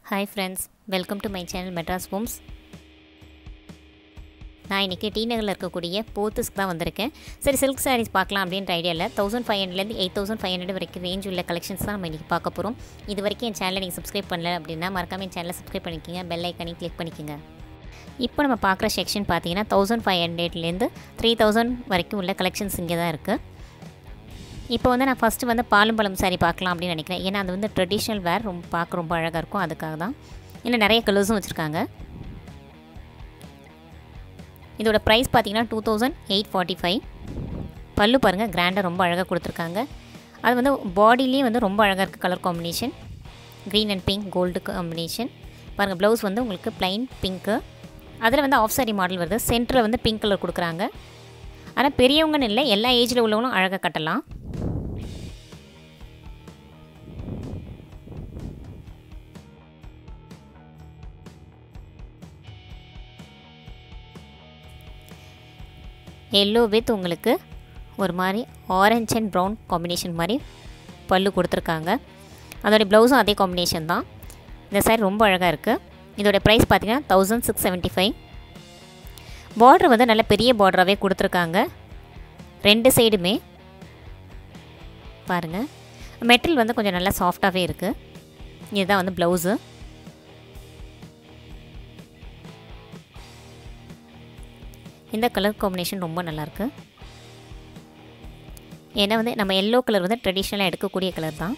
hi friends welcome to my channel Madras homes நான் இன்றைக்கி D நகரில் இருக்கக்கூடிய போத்துஸ்க்கு தான் வந்திருக்கேன் சரி சில்க் சாரீஸ் பார்க்கலாம் அப்படின்ற ஐடியாவில் தௌசண்ட் ஃபைவ் ஹண்ட்ரட்லேருந்து எயிட் தௌசண்ட் ஃபைவ் ஹண்ட்ரட் வரைக்கும் ரேஞ்ச் உள்ள கலெக்ஷன்ஸ் தான் நம்ம இன்றைக்கி பார்க்க போகிறோம் இது வரைக்கும் என் சேனலை நீங்கள் சப்ஸ்கிரைப் பண்ணல அப்படின்னா மறக்காம என் சேனலை சப்ஸ்கிரைப் பண்ணிக்கோங்க பெல் ஐக்கனையும் கிளிக் பண்ணிக்கோங்க இப்போ நம்ம பார்க்குற செக்ஷன் பார்த்தீங்கன்னா தௌசண்ட் ஃபைவ் ஹண்ட்ரட்லேருந்து த்ரீ தௌசண்ட் வரைக்கும் உள்ள கலெக்ஷன்ஸ் இங்கே தான் இருக்குது இப்போ வந்து நான் ஃபஸ்ட்டு வந்து பாலும் பழம் சாரி பார்க்கலாம் அப்படின்னு நினைக்கிறேன் ஏன்னா அது வந்து ட்ரெடிஷ்னல் வேர் ரொம்ப பார்க்க ரொம்ப அழகாக இருக்கும் அதுக்காக தான் இல்லை நிறைய கலர்ஸும் வச்சுருக்காங்க இதோட ப்ரைஸ் பார்த்தீங்கன்னா two thousand eight forty five பல்லு பாருங்கள் கிராண்டாக ரொம்ப அழகாக கொடுத்துருக்காங்க அது வந்து பாடிலேயே வந்து ரொம்ப அழகாக இருக்குது colour combination green and pink gold combination பாருங்கள் ப்ளவுஸ் வந்து உங்களுக்கு ப்ளைன் பிங்க்கு அதில் வந்து ஆஃப் சாரி மாடல் வருது சென்டரில் வந்து பிங்க் கலர் கொடுக்குறாங்க ஆனால் பெரியவங்கன்னு இல்லை எல்லா ஏஜில் உள்ளவங்களும் அழகாக கட்டலாம் எல்லோ வித் உங்களுக்கு ஒரு மாதிரி ஆரஞ்ச் அண்ட் ப்ரௌன் காம்பினேஷன் மாதிரி பல்லு கொடுத்துருக்காங்க அதோடைய ப்ளவுஸும் அதே காம்பினேஷன் தான் இந்த சாரி ரொம்ப அழகாக இருக்குது இதோடைய ப்ரைஸ் பார்த்தீங்கன்னா thousand six seventy five border வந்து நல்ல பெரிய பார்டராகவே கொடுத்துருக்காங்க ரெண்டு சைடுமே பாருங்கள் மெட்டீரியல் வந்து கொஞ்சம் நல்லா சாஃப்டாகவே இருக்குது இதுதான் வந்து ப்ளவுஸு இந்த கலர் காம்பினேஷன் ரொம்ப நல்லாயிருக்கு ஏன்னா வந்து நம்ம எல்லோ கலர் வந்து ட்ரெடிஷ்னலாக எடுக்கக்கூடிய கலர் தான்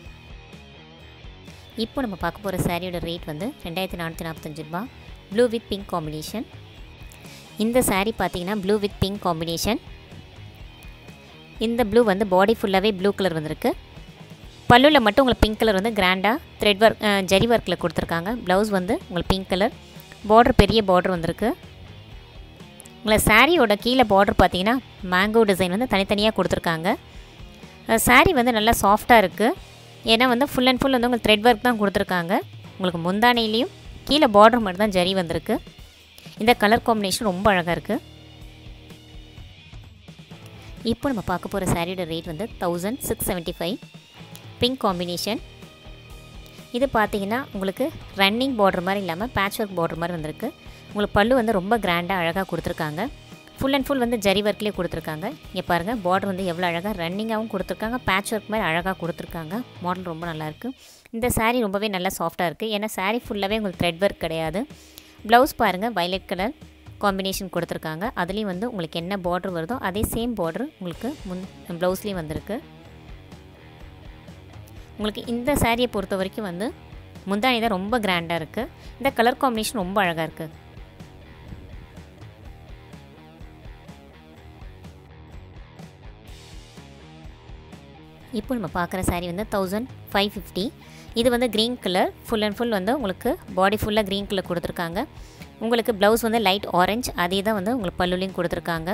இப்போ நம்ம பார்க்க போகிற சாரியோட ரேட் வந்து ரெண்டாயிரத்தி நானூற்றி நாற்பத்தஞ்சு ரூபா ப்ளூ வித் பிங்க் காம்பினேஷன் இந்த சாரீ பார்த்தீங்கன்னா ப்ளூ வித் பிங்க் காம்பினேஷன் இந்த ப்ளூ வந்து பாடி ஃபுல்லாகவே ப்ளூ கலர் வந்திருக்கு பல்லுவில் மட்டும் உங்களுக்கு பிங்க் கலர் வந்து கிராண்டாக த்ரெட் ஒர்க் ஜரி ஒர்க்கில் கொடுத்துருக்காங்க ப்ளவுஸ் வந்து உங்களுக்கு பிங்க் கலர் பார்டர் பெரிய பார்டர் வந்திருக்கு உங்களை சாரியோட கீழே பார்டர் பார்த்தீங்கன்னா மேங்கோ டிசைன் வந்து தனித்தனியாக கொடுத்துருக்காங்க சாரீ வந்து நல்லா சாஃப்டாக இருக்குது ஏன்னா வந்து ஃபுல் அண்ட் ஃபுல் வந்து உங்களுக்கு த்ரெட் ஒர்க் தான் கொடுத்துருக்காங்க உங்களுக்கு முந்தானையிலையும் கீழே பார்டர் மட்டும் தான் ஜரி வந்திருக்கு இந்த கலர் காம்பினேஷன் ரொம்ப அழகாக இருக்குது இப்போ நம்ம பார்க்க போகிற சாரியோட ரேட் வந்து thousand six seventy five pink combination இது பார்த்தீங்கன்னா உங்களுக்கு ரன்னிங் பார்டர் மாதிரி இல்லாமல் பேட்ச் ஒர்க் பார்டர் மாதிரி வந்திருக்கு உங்களுக்கு பல்லு வந்து ரொம்ப கிராண்டாக அழகாக கொடுத்துருக்காங்க ஃபுல் அண்ட் ஃபுல் வந்து ஜரி ஒர்க்லேயே கொடுத்துருக்காங்க இங்கே பாருங்கள் பார்டர் வந்து எவ்வளோ அழகாக ரன்னிங்காகவும் கொடுத்துருக்காங்க பேட்ச் ஒர்க் மாதிரி அழகாக கொடுத்துருக்காங்க மாடல் ரொம்ப நல்லாயிருக்கு இந்த சாரீ ரொம்பவே நல்லா சாஃப்டாக இருக்குது ஏன்னா சாரீ ஃபுல்லாகவே உங்களுக்கு த்ரெட் ஒர்க் கிடையாது ப்ளவுஸ் பாருங்கள் வைலட் கலர் காம்பினேஷன் கொடுத்துருக்காங்க அதுலேயும் வந்து உங்களுக்கு என்ன பார்டர் வருதோ அதே சேம் பார்டர் உங்களுக்கு முன் ப்ளவுஸ்லேயும் வந்திருக்கு உங்களுக்கு இந்த சாரியை பொறுத்த வரைக்கும் வந்து முந்தானி தான் ரொம்ப கிராண்டாக இருக்குது இந்த கலர் காம்பினேஷன் ரொம்ப அழகாக இருக்குது இப்போ நம்ம பார்க்குற சாரீ வந்து தௌசண்ட் ஃபைவ் ஃபிஃப்டி இது வந்து green colour full and full வந்து உங்களுக்கு பாடி ஃபுல்லாக க்ரீன் கலர் கொடுத்துருக்காங்க உங்களுக்கு ப்ளவுஸ் வந்து லைட் ஆரஞ்ச் அதே தான் வந்து உங்களுக்கு பல்லுலையும் கொடுத்துருக்காங்க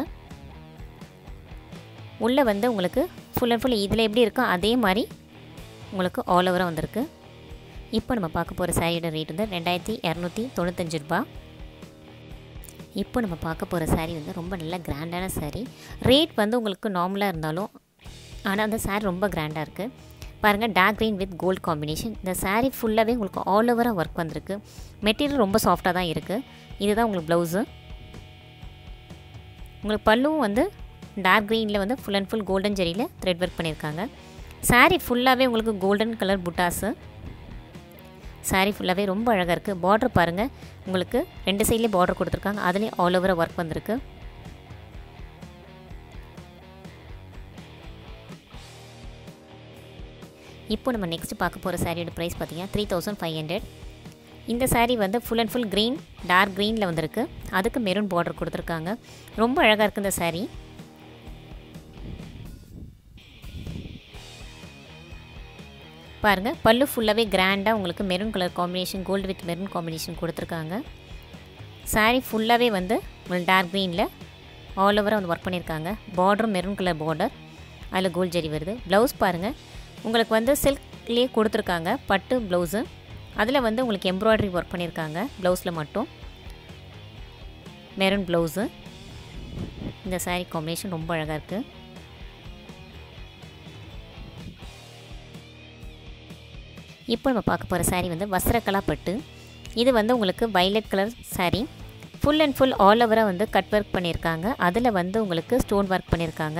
உள்ளே வந்து உங்களுக்கு ஃபுல் அண்ட் ஃபுல் இதில் எப்படி இருக்கோ அதே மாதிரி உங்களுக்கு ஆல் ஓவராக வந்திருக்கு இப்போ நம்ம பார்க்க போகிற சாரியோட ரேட் வந்து ரெண்டாயிரத்தி இரநூத்தி தொண்ணூத்தஞ்சு ரூபா இப்போ நம்ம பார்க்க போகிற சாரீ வந்து ரொம்ப நல்ல கிராண்டான சாரீ ரேட் வந்து உங்களுக்கு நார்மலாக இருந்தாலும் ஆனால் அந்த சாரீ ரொம்ப கிராண்டாக இருக்குது பாருங்கள் dark green with gold combination இந்த சாரீ ஃபுல்லாகவே உங்களுக்கு ஆல் ஓவராக ஒர்க் வந்திருக்கு மெட்டீரியல் ரொம்ப சாஃப்டாக தான் இருக்குது இதுதான் உங்களுக்கு ப்ளவுஸு உங்களுக்கு பல்லுவும் வந்து டார்க் க்ரீனில் வந்து ஃபுல் அண்ட் ஃபுல் கோல்டன் ஜெரியில் த்ரெட் ஒர்க் பண்ணியிருக்காங்க சாரீ ஃபுல்லாகவே உங்களுக்கு கோல்டன் கலர் புட்டாஸு சாரீ ஃபுல்லாகவே ரொம்ப அழகாக இருக்குது பார்டர் பாருங்கள் உங்களுக்கு ரெண்டு சைட்லேயும் பார்டர் கொடுத்துருக்காங்க அதுலேயும் ஆல் ஓவராக ஒர்க் வந்திருக்கு இப்போ நம்ம நெக்ஸ்ட் பார்க்க போகிற சாரியோட ப்ரைஸ் பார்த்தீங்கன்னா த்ரீ தௌசண்ட் ஃபைவ் ஹண்ட்ரட் இந்த சாரீ வந்து full and full green dark க்ரீனில் வந்திருக்கு அதுக்கு மெரூன் பார்டர் கொடுத்துருக்காங்க ரொம்ப அழகாக இருக்குது இந்த சாரீ பாருங்கள் பல்லு ஃபுல்லாகவே கிராண்டாக உங்களுக்கு maroon colour combination gold with maroon combination கொடுத்துருக்காங்க சாரீ ஃபுல்லாகவே வந்து உங்களுக்கு டார்க் க்ரீனில் ஆல் ஓவராக வந்து ஒர்க் பண்ணியிருக்காங்க பார்டரும் மெரூன் கலர் பார்டர் அதில் கோல்ட் ஜெரி வருது ப்ளவுஸ் பாருங்கள் உங்களுக்கு வந்து சில்க்லேயே கொடுத்துருக்காங்க பட்டு ப்ளவுஸு அதில் வந்து உங்களுக்கு எம்ப்ராய்டரி ஒர்க் பண்ணியிருக்காங்க ப்ளவுஸில் மட்டும் மெரூன் ப்ளவுஸு இந்த சாரீ காம்பினேஷன் ரொம்ப அழகாக இருக்குது இப்போ நம்ம பார்க்க போகிற saree வந்து வஸ்திரகலா பட்டு இது வந்து உங்களுக்கு violet colour saree full and full all ஓவராக வந்து கட் ஒர்க் பண்ணியிருக்காங்க அதில் வந்து உங்களுக்கு ஸ்டோன் ஒர்க் பண்ணியிருக்காங்க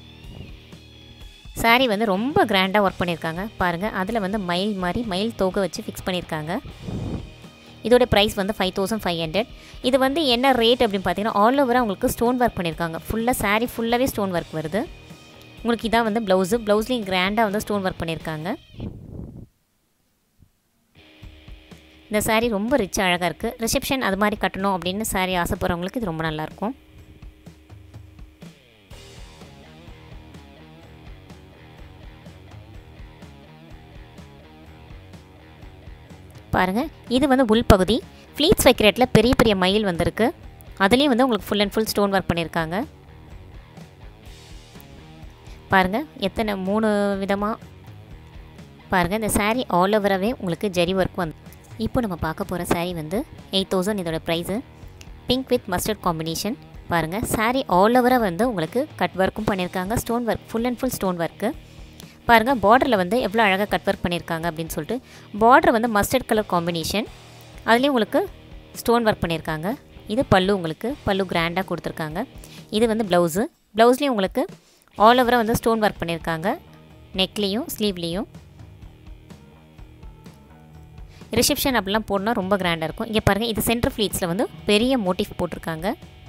saree வந்து ரொம்ப கிராண்டாக ஒர்க் பண்ணியிருக்காங்க பாருங்கள் அதில் வந்து மயில் மாதிரி மயில் தோகை வச்சு ஃபிக்ஸ் பண்ணியிருக்காங்க இதோட ப்ரைஸ் வந்து ஃபைவ் தௌசண்ட் ஃபைவ் ஹண்ட்ரட் இது வந்து என்ன ரேட் அப்படின்னு பார்த்தீங்கன்னா ஆல் ஓவராக உங்களுக்கு ஸ்டோன் ஒர்க் பண்ணியிருக்காங்க ஃபுல்லாக saree ஃபுல்லாகவே ஸ்டோன் ஒர்க் வருது உங்களுக்கு இதான் வந்து ப்ளவுஸு ப்ளவுஸ்லேயும் கிராண்டாக வந்து ஸ்டோன் ஒர்க் பண்ணியிருக்காங்க இந்த saree ரொம்ப ரிச் அழகாக இருக்குது ரிசப்ஷன் அது மாதிரி கட்டணும் அப்படின்னு saree ஆசைப்படுறவங்களுக்கு இது ரொம்ப நல்லாயிருக்கும் பாருங்கள் இது வந்து உள்பகுதி ஃப்ளீட்ஸ் வைக்கிற இடத்துல பெரிய பெரிய மயில் வந்திருக்கு அதுலேயும் வந்து உங்களுக்கு full and full stone work பண்ணியிருக்காங்க பாருங்கள் எத்தனை மூணு விதமாக பாருங்கள் இந்த saree ஆல் ஓவராகவே உங்களுக்கு ஜெரி ஒர்க் வந்து இப்போ நம்ம பார்க்க போகிற saree வந்து எயிட் தௌசண்ட் இதோட price pink with mustard combination பாருங்கள் saree ஆல் ஓவராக வந்து உங்களுக்கு கட் ஒர்க்கும் பண்ணியிருக்காங்க stone work full and full stone work பாருங்கள் பார்டரில் வந்து எவ்வளோ அழகாக கட் ஒர்க் பண்ணியிருக்காங்க அப்படின்னு சொல்லிட்டு பார்டர் வந்து மஸ்டர்ட் கலர் காம்பினேஷன் அதுலேயும் உங்களுக்கு ஸ்டோன் ஒர்க் பண்ணியிருக்காங்க இது பல்லு உங்களுக்கு பல்லு கிராண்டாக கொடுத்துருக்காங்க இது வந்து ப்ளவுஸு ப்ளவுஸ்லேயும் உங்களுக்கு ஆல் ஓவராக வந்து ஸ்டோன் ஒர்க் பண்ணியிருக்காங்க நெக்லேயும் ஸ்லீவ்லேயும் ரிசப்ஷன் அப்படிலாம் போடனா ரொம்ப கிராண்டாக இருக்கும் இங்கே பாருங்கள் இது சென்டர் ஃப்ளீட்ஸில் வந்து பெரிய மோட்டிவ் போட்டிருக்காங்க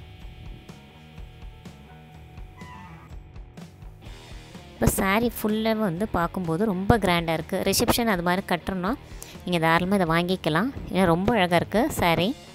இப்போ saree ஃபுல்லாக வந்து பார்க்கும்போது ரொம்ப கிராண்டாக இருக்குது ரிசப்ஷன் அது மாதிரி கட்டுறோன்னா நீங்கள் தாராளமாக இதை வாங்கிக்கலாம் ஏன்னா ரொம்ப அழகாக இருக்குது saree